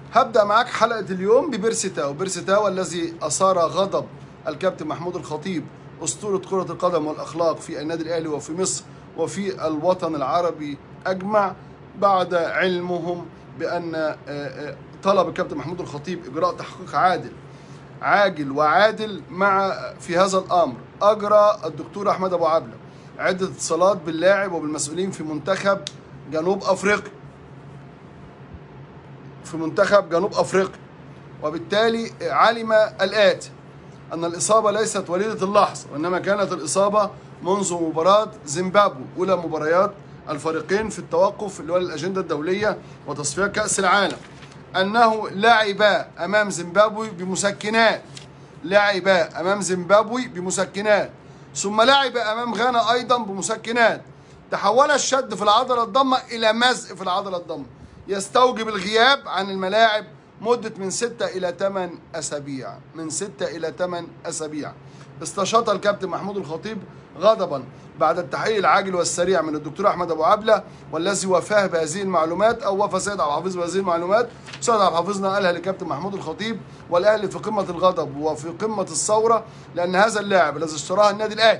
هبدا معاك حلقه اليوم ببيرسيتاو بيرسيتاو الذي اثار غضب الكابتن محمود الخطيب اسطوره كره القدم والاخلاق في النادي الاهلي وفي مصر وفي الوطن العربي اجمع بعد علمهم بان آه، آه، طلب الكابتن محمود الخطيب اجراء تحقيق عادل عاجل وعادل مع في هذا الامر اجرى الدكتور احمد ابو عبله عده اتصالات باللاعب وبالمسؤولين في منتخب جنوب افريقيا في منتخب جنوب افريقيا وبالتالي علم الاتي ان الاصابه ليست وليده اللحظه وانما كانت الاصابه منذ مباراه زيمبابوي اولى مباريات الفريقين في التوقف اللي هو الاجنده الدوليه وتصفيات كاس العالم انه لعب امام زيمبابوي بمسكنات لعب امام زيمبابوي بمسكنات ثم لعب امام غانا ايضا بمسكنات تحول الشد في العضله الضمه الى مزق في العضله الضمه يستوجب الغياب عن الملاعب مدة من 6 إلى 8 أسابيع من 6 إلى 8 أسابيع استشاط الكابتن محمود الخطيب غضبا بعد التحقيق العاجل والسريع من الدكتور أحمد أبو عبلة والذي وفاه بهذه المعلومات أو وفى سيد عبد الحفيظ بهذه المعلومات سيد عبد الحفيظ نقلها للكابتن محمود الخطيب والأهلي في قمة الغضب وفي قمة الثورة لأن هذا اللاعب الذي اشتراه النادي الأهلي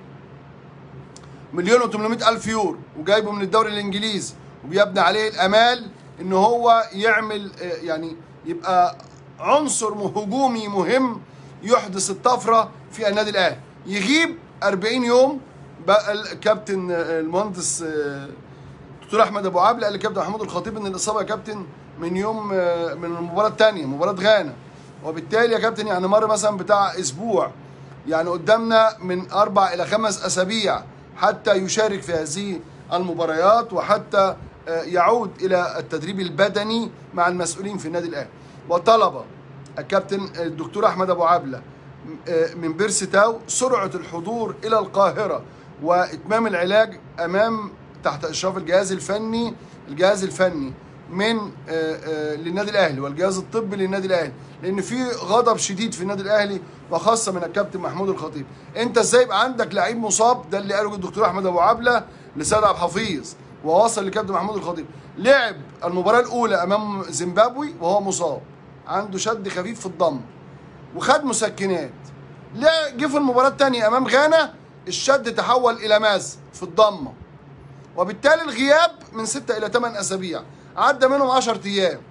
مليون و800 ألف يورو وجايبه من الدوري الإنجليزي وبيبني عليه الامال ان هو يعمل آه، يعني يبقى عنصر هجومي مهم يحدث الطفره في النادي الاهلي يغيب 40 يوم بقى الكابتن آه، المهندس آه، دكتور احمد ابو عبله قال لكابتن محمود الخطيب ان الاصابه يا كابتن من يوم آه، من المباراه الثانيه مباراه غانا وبالتالي يا كابتن يعني مر مثلا بتاع اسبوع يعني قدامنا من اربع الى خمس اسابيع حتى يشارك في هذه المباريات وحتى آه، يعود الى التدريب البدني مع المسؤولين في النادي الاهلي وطلب الكابتن الدكتور احمد ابو عبله آه، من بيرسي تاو سرعه الحضور الى القاهره واتمام العلاج امام تحت اشراف الجهاز الفني الجهاز الفني من آه، آه، للنادي الاهلي والجهاز الطبي للنادي الاهلي لان في غضب شديد في النادي الاهلي وخاصه من الكابتن محمود الخطيب انت ازاي يبقى عندك لعيب مصاب ده اللي قاله الدكتور احمد ابو عبله لسيد عبد الحفيظ ووصل لكابتن محمود الخطيب لعب المباراه الاولى امام زيمبابوي وهو مصاب عنده شد خفيف في الضم وخد مسكنات لا جه في المباراه الثانيه امام غانا الشد تحول الى ماز في الضمه وبالتالي الغياب من 6 الى 8 اسابيع عدى منهم 10 ايام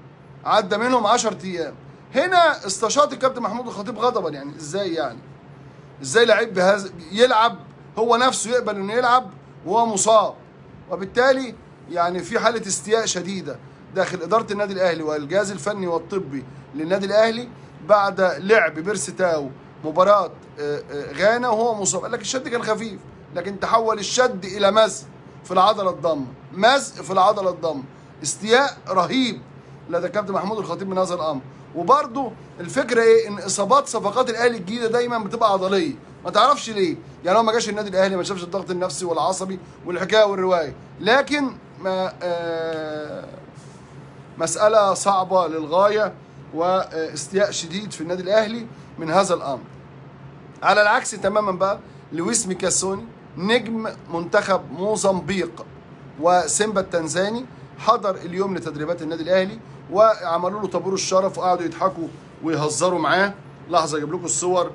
عدى منهم 10 ايام هنا استشاط الكابتن محمود الخطيب غضبا يعني ازاي يعني ازاي لعيب بهذا يلعب هو نفسه يقبل انه يلعب وهو مصاب وبالتالي يعني في حاله استياء شديده داخل اداره النادي الاهلي والجهاز الفني والطبي للنادي الاهلي بعد لعب بيرسي تاو مباراه آه، آه، غانا وهو مصاب قال لك الشد كان خفيف لكن تحول الشد الى مزق في العضله الضم مزق في العضله الضم استياء رهيب لدى الكابتن محمود الخطيب من هذا الامر وبرده الفكره ايه ان اصابات صفقات الاهلي الجديده دايما بتبقى عضليه ما تعرفش ليه يعني هو ما جاش النادي الاهلي ما شافش الضغط النفسي والعصبي والحكايه والروايه لكن ما آه مساله صعبه للغايه واستياء شديد في النادي الاهلي من هذا الامر على العكس تماما بقى لويس ميكاسوني نجم منتخب موزمبيق وسيمبا التنزاني حضر اليوم لتدريبات النادي الاهلي وعملوا له طابور الشرف وقعدوا يضحكوا ويهزروا معاه لحظه اجيب لكم الصور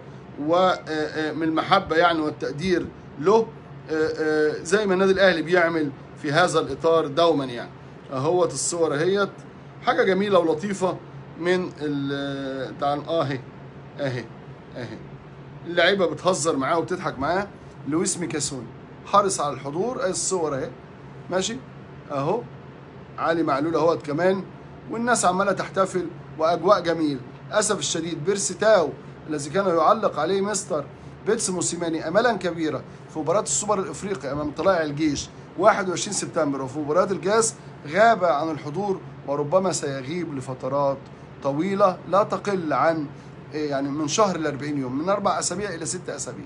ومن المحبه يعني والتقدير له آه، آه، زي ما النادي الاهلي بيعمل في هذا الاطار دوما يعني اهوت الصور اهيت حاجه جميله ولطيفه من ال- تعال اهي اهي اهي اللعيبه بتهزر معاه وبتضحك معاه لويس ميكاسوني حرص على الحضور اهي الصور اهي ماشي اهو علي معلول اهوت كمان والناس عماله تحتفل واجواء جميله اسف الشديد بيرسي تاو الذي كان يعلق عليه مستر بيتس موسيماني املا كبيره في مباراه السوبر الافريقي امام طلائع الجيش 21 سبتمبر وفي مباراه الكاس غاب عن الحضور وربما سيغيب لفترات طويله لا تقل عن إيه يعني من شهر ل 40 يوم من اربع اسابيع الى ست اسابيع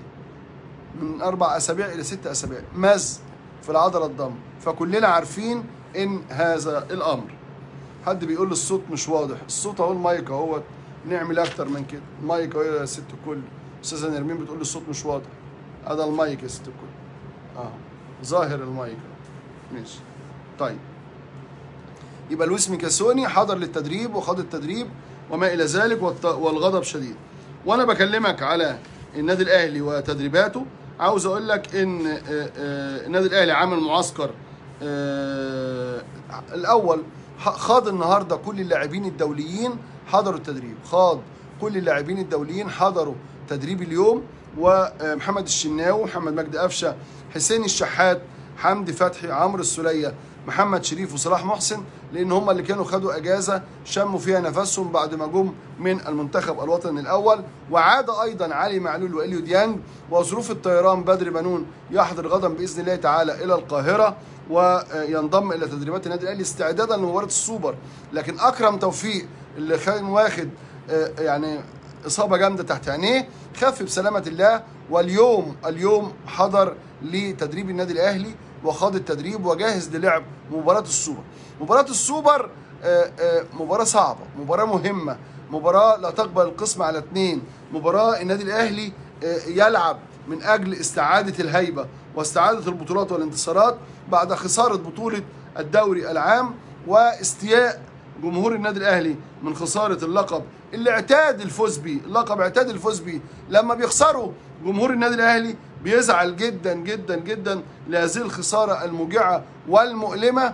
من اربع اسابيع الى ست اسابيع مز في العضله الضم فكلنا عارفين ان هذا الامر حد بيقول لي الصوت مش واضح الصوت اهو المايك اهوت نعمل اكتر من كده المايك اهو يا ست الكل استاذه نرمين بتقول لي الصوت مش واضح هذا المايك يا ست الكل اه ظاهر المايك أهو. ماشي طيب يبقى لويس ميكاسوني حضر للتدريب وخاض التدريب وما الى ذلك والت- والغضب شديد وانا بكلمك على النادي الاهلي وتدريباته عاوز اقول لك ان آه، آه، النادي الاهلي عامل معسكر آه، الاول ح- خاض النهارده كل اللاعبين الدوليين حضروا التدريب خاض كل اللاعبين الدوليين حضروا تدريب اليوم ومحمد الشناوي محمد مجدي قفشه حسين الشحات حمدي فتحي عمرو السوليه محمد شريف وصلاح محسن لان هم اللي كانوا خدوا اجازه شموا فيها نفسهم بعد ما جم من المنتخب الوطني الاول وعاد ايضا علي معلول واليو ديانج وظروف الطيران بدر بنون يحضر غدا باذن الله تعالى الى القاهره وينضم الى تدريبات النادي الاهلي استعدادا لمباراه السوبر لكن اكرم توفيق اللي كان واخد آه، يعني اصابه جامده تحت عينيه خف بسلامه الله واليوم اليوم حضر لتدريب النادي الاهلي وخاض التدريب وجاهز للعب مباراه السوبر مباراه السوبر آه، آه، مباراه صعبه مباراه مهمه مباراه لا تقبل القسم على اثنين مباراه النادي الاهلي آه، يلعب من اجل استعاده الهيبه واستعاده البطولات والانتصارات بعد خساره بطوله الدوري العام واستياء جمهور النادي الاهلي من خساره اللقب اللي اعتاد الفوز بيه اللقب اعتاد الفوز بيه لما بيخسروا جمهور النادي الاهلي بيزعل جدا جدا جدا لهذه الخساره الموجعه والمؤلمه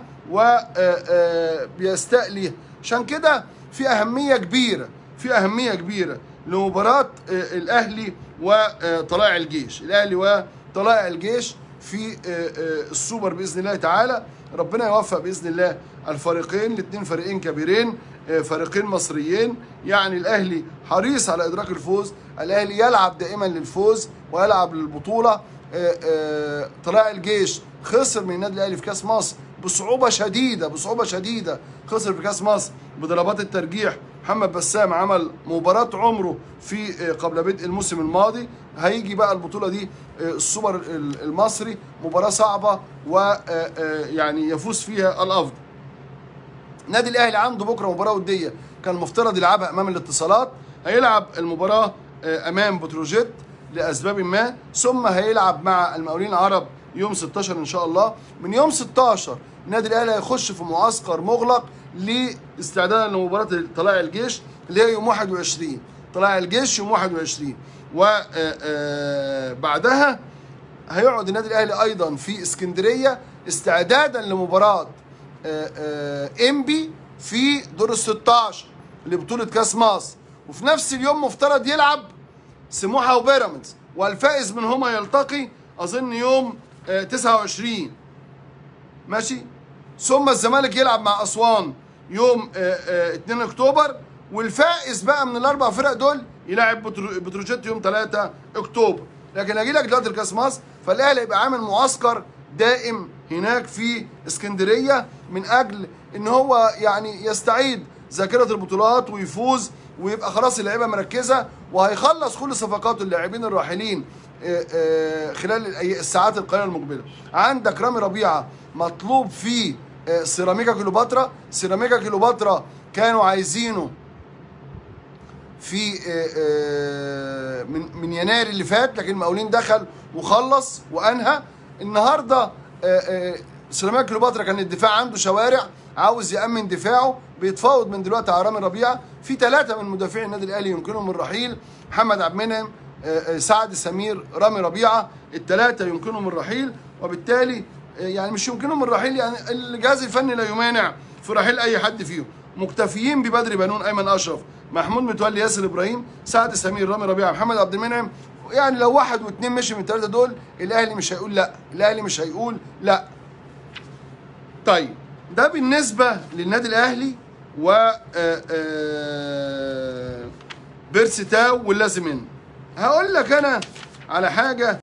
وبيستألي عشان كده في اهميه كبيره في اهميه كبيره لمباراه آه، الاهلي وطلائع الجيش الاهلي وطلائع الجيش في آه، آه، السوبر باذن الله تعالى ربنا يوفق باذن الله الفريقين الاثنين فريقين كبيرين آه، فريقين مصريين يعني الاهلي حريص على ادراك الفوز الاهلي يلعب دائما للفوز ويلعب للبطوله آه، آه، طلائع الجيش خسر من النادي الاهلي في كاس مصر بصعوبه شديده بصعوبه شديده خسر في كاس مصر بضربات الترجيح محمد بسام عمل مباراة عمره في آه، قبل بدء الموسم الماضي هيجي بقى البطولة دي آه، السوبر ال- المصري مباراة صعبة ويعني يفوز فيها الأفضل النادي الاهلي عنده بكره مباراه وديه كان المفترض يلعبها امام الاتصالات هيلعب المباراه آه، امام بتروجيت لاسباب ما ثم هيلعب مع المقاولين العرب يوم 16 ان شاء الله من يوم 16 النادي الاهلي هيخش في معسكر مغلق لاستعدادا لمباراه طلائع الجيش اللي هي يوم 21 طلائع الجيش يوم 21 وبعدها هيقعد النادي الاهلي ايضا في اسكندريه استعدادا لمباراه آه، آه، انبي في دور ال 16 لبطوله كاس مصر وفي نفس اليوم مفترض يلعب سموحه وبيراميدز والفائز منهما يلتقي اظن يوم آه، 29 ماشي ثم الزمالك يلعب مع اسوان يوم آه، آه، 2 اكتوبر والفائز بقى من الاربع فرق دول يلعب بترو- بتروجيت يوم 3 اكتوبر لكن اجي لك دلوقتي الكاس مصر فالاهلي يبقى عامل معسكر دائم هناك في اسكندريه من اجل ان هو يعني يستعيد ذاكره البطولات ويفوز ويبقى خلاص اللعيبه مركزه وهيخلص كل صفقات اللاعبين الراحلين آه، آه، خلال الأي- الساعات القليله المقبله عندك رامي ربيعه مطلوب فيه آه، سيراميكا كليوباترا سيراميكا كليوباترا كانوا عايزينه في آه، آه، من من يناير اللي فات لكن المقاولين دخل وخلص وانهى النهارده آه، آه، سيراميكا كليوباترا كان الدفاع عنده شوارع عاوز يامن دفاعه بيتفاوض من دلوقتي على رامي ربيعه في ثلاثه من مدافعي النادي الاهلي يمكنهم الرحيل محمد عبد المنعم آه، آه، سعد سمير رامي ربيعه الثلاثه يمكنهم الرحيل وبالتالي آه، يعني مش يمكنهم الرحيل يعني الجهاز الفني لا يمانع في رحيل اي حد فيهم مكتفيين ببدر بنون ايمن اشرف محمود متولي ياسر ابراهيم سعد سمير رامي ربيعه محمد عبد المنعم يعني لو واحد واثنين مشي من الثلاثه دول الاهلي مش هيقول لا الاهلي مش هيقول لا طيب ده بالنسبه للنادي الاهلي و آه، آه، بيرسي تاو واللازمين هقول لك انا على حاجه